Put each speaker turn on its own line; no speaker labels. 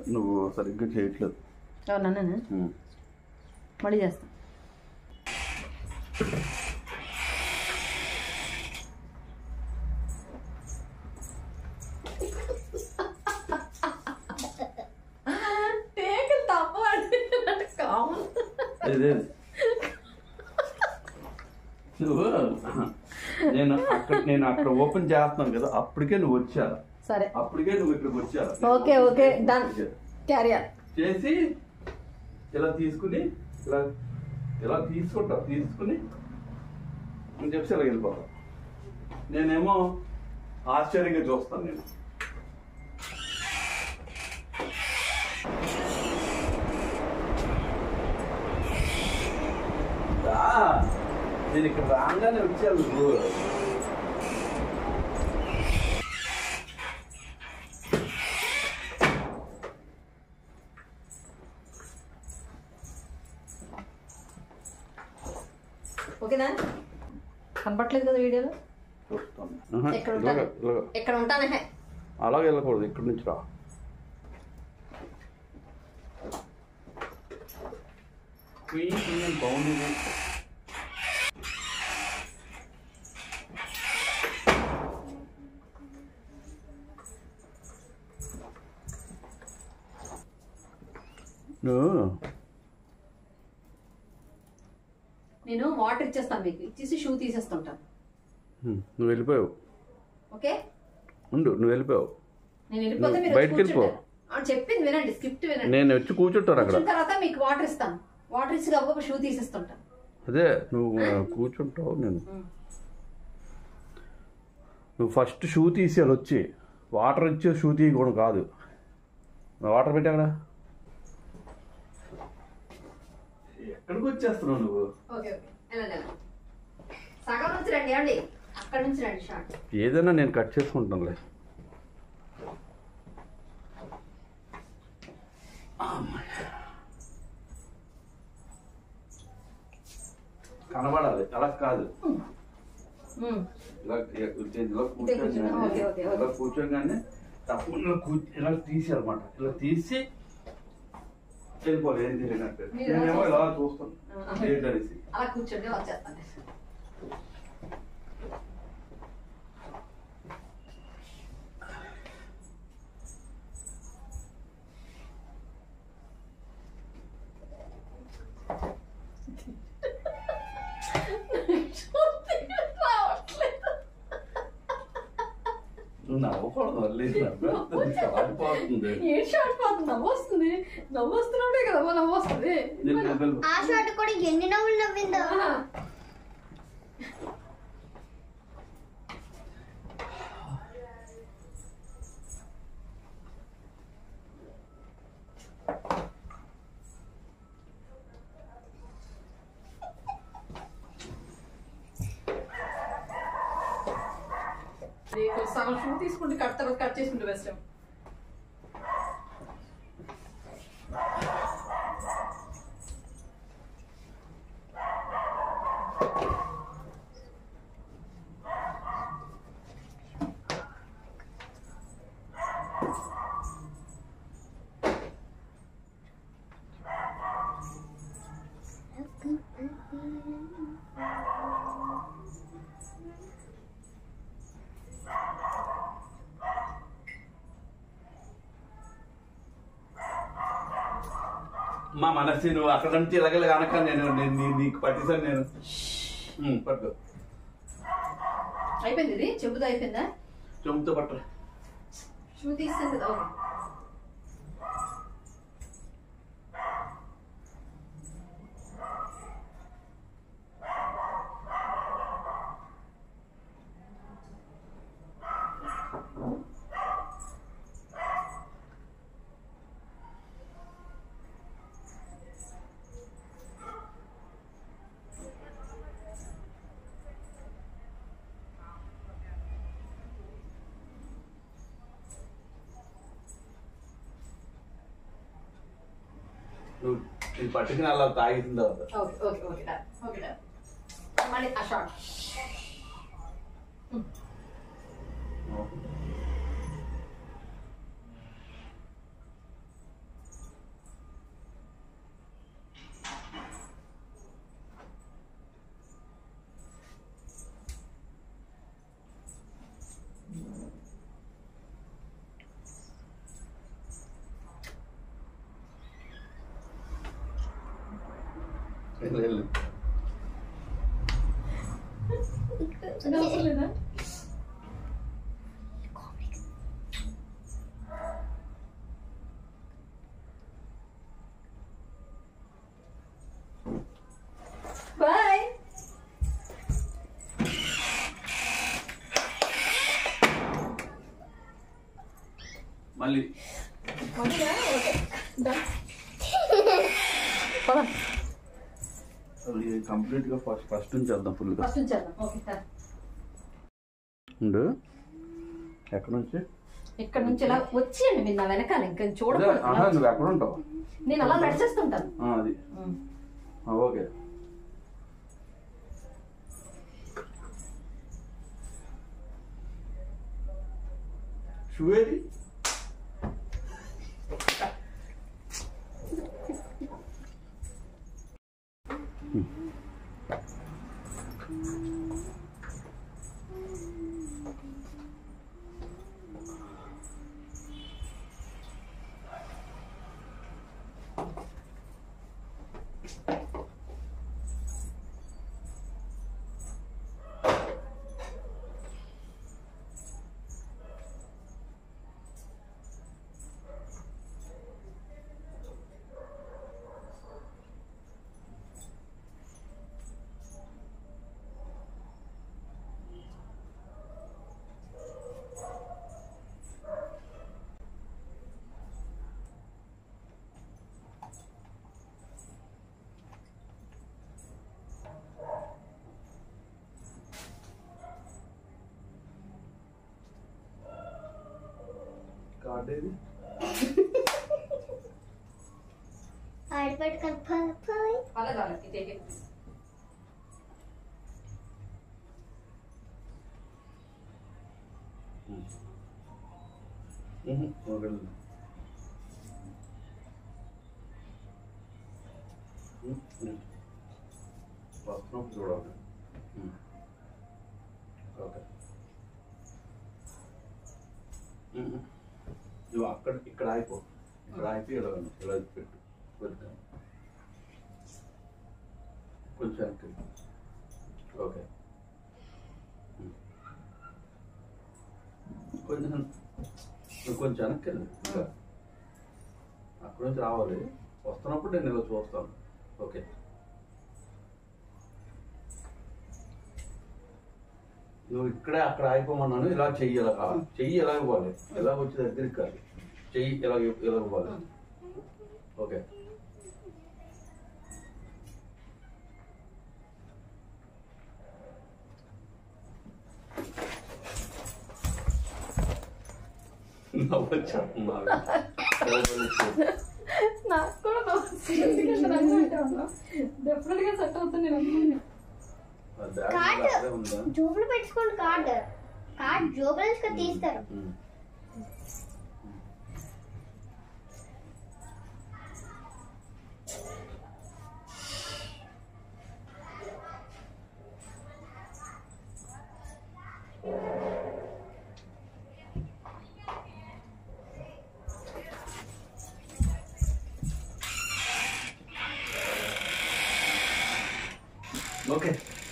నువ్వు సరిగ్గా చేయట్లేదు
అవునా నాన్న?
ఉమ్.
మళ్ళీ చేస్తా టేకులు తప్ప కామన్
ఇదే నువ్వు నేను అక్కడ నేను అక్కడ ఓపెన్ చేస్తున్నాను కదా అప్పటికే నువ్వు వచ్చా
సరే
అప్పటికే నువ్వు ఇక్కడికి వచ్చా
ఓకే ఓకే డన్ క్యారియర్
చేసి ఇలా తీసుకుని ఇలా ఇలా తీసుకుంటావు తీసుకుని అని చెప్పి ఇలా వెళ్ళిపోతావు నేనేమో ఆశ్చర్యంగా చూస్తాను నేను రా. నేను ఇక్కడ రాగానే వచ్చాను నువ్వు
ఓకేనా కనపట్లేదు కదా వీడియోలో
చూస్తాను ఆహా,
ఎక్కడ
ఇలాగ,
ఉంటాను
ఇలాగ.
ఎక్కడ ఉంటానే
అలాగే వెళ్ళకూడదు ఇక్కడి నుంచి రా కుయ్యి కుయ్యి అని బాగుంది నువ్వు
నేను వాటర్ ఇచ్చేస్తాను మీకు ఇచ్చేసి షూ తీసేస్తుంటాను
హ్మ్, నువ్వు వెళ్ళిపోయావు
ఓకే
ఉండు నువ్వు వెళ్ళిపోయావు
నేను వెళ్ళిపోతే మీరు
బయటికి
వచ్చి
వెళ్ళిపో.
కూర్చుంటారు. ఆ, చెప్పింది వినండి స్క్రిప్ట్ వినండి
నేను వచ్చి కూర్చుంటాను అక్కడ
కూర్చున్న తర్వాత మీకు వాటర్ ఇస్తాను వాటర్ ఇచ్చి గబగబా షూ తీసేస్తుంటాను
అదే నువ్వు ఆ, కూర్చుంటావు నేను
ఉమ్.
నువ్వు ఫస్ట్ షూ తీసేయాలి వచ్చి వాటర్ ఇచ్చే షూ తీయకూడదు కాదు వాటర్ పెట్టా అక్కడ ఎక్కడికి వచ్చేస్తున్నావు నువ్వు
ఓకే ఓకే వెళ్ళండి వెళ్ళండి సగం నుంచి రండి ఏమండి అక్కడ నుంచి రండి షార్ట్
ఏదైనా నేను కట్ చేసుకుంటానులే కనబడాలి అలా కాదు ఇలా ఇలా
కూర్చున్నా? ఓకే, ఓకే,
కూర్చోగానే
ఓకే.
ఇలా కూర్చోగానే తప్పకుండా కూ ఇలా తీసేయాలన్నమాట ఇలా తీసి వెళ్ళిపోవాలి ఏం తెలియనట్టు
మీరు ఎలా
నేనేమో ఇలా
చూస్తారు?
చూస్తాను
ఆ.
ఏంటనేసి
అలా కూర్చోండి వచ్చేస్తాను
నువ్వు నవ్వకూడదు మళ్ళీ నవ్వుతుంది
ఏ షార్ట్ పోతుంది నవ్వు వస్తుంది నవ్వు వస్తున్నప్పుడే కదా నవ్వు వస్తుంది
నేను వెళ్ళిపో.
ఆ షాట్ కూడా ఎన్ని నవ్వులు నవ్విందో
ఆహా. ఇది కొంచెం సగం షూ తీసుకుంటే కట్ తర్వాత కట్ చేసుకుంటే బెస్ట్
మా మనసి నువ్వు అక్కడ నుంచి ఇలాగలగా అనక నేను నేను నీ- నీకు పట్టిస్తాను నేను ఉమ్, పట్టు
అయిపోయింది ఇది చెబుతా అయిపోయిందా
చెంపుతో పట్టు
షూ తీస్తాను కదా ఓకే
నువ్వు ఇది పట్టుకుని అలా తాగిన తర్వాత
okay okay okay done okay done మళ్ళీ ఆ షార్ట్
వెళ్ళు
అవసరం లేదా బాయ్
మళ్ళీ కంప్లీట్ గా ఫస్ట్ ఫస్ట్ నుంచి వెళ్దాం ఫుల్ గా
ఫస్ట్ నుంచి వెళ్దాం ఓకే సార్
ఉండు ఎక్కడ నుంచి
ఇక్కడ నుంచి ఇలా వచ్చేయండి మీరు నా వెనకాల ఇంకా
అదే,
చూడకూడదు
ఆహా, నువ్వు ఎక్కడ ఉంటావు
నేను అలా నడిచేస్తుంటాను
ఆ, అది
ఉమ్.
ఆ, ఓకే షూ ఏది కార్డ్ ఏది
ఆడపట్టుకొని పో- పోయి
పర్లేదు వాళ్ళకి take it.
ఉహు, ఒకళ్ళు. ఉహు, ఉహు. వస్తున్నప్పుడు చూడాలి ఉహు. ఓకే ఉహు. నువ్వు అక్కడ ఇక్కడ ఆగిపో ఇక్కడ ఆగిపోయి ఇలా ఇలా పెట్టు కొంచెం కొంచెం వెనక్కి. ఓకే ఉహు. కొంచెం నువ్వు కొంచెం వెనక్కి వెళ్ళు ఇంకా అక్కడ నుంచి రావాలి వస్తున్నప్పుడు నేను ఇలా చూస్తాను ఓకే నువ్వు ఇక్కడే అక్కడ ఆగిపోమన్నాను ఇలా చెయ్యి ఇలా ఆ, చెయ్యి ఎలా ఇవ్వాలి ఎలా వచ్చి దగ్గరికి కాదు చెయ్యి ఇలా ఇలా ఇవ్వాలి ఓకే నవ్వొచ్చా? నవ్వు. నవ్వొచ్చు.
నాకు కూడా నవ్వు ఎందుకంటే నన్ను అంటావు డెఫినెట్ గా సెట్ అవుతుంది నేను అనుకున్నాను
ఆ బ్యాగ్
కార్డ్
ఇంకా అక్కడే ఉందా
జోబులు పెట్టుకోండి కార్డ్ కార్డ్ జోబుల నుంచి తీస్తారు
ఉమ్. ఓకే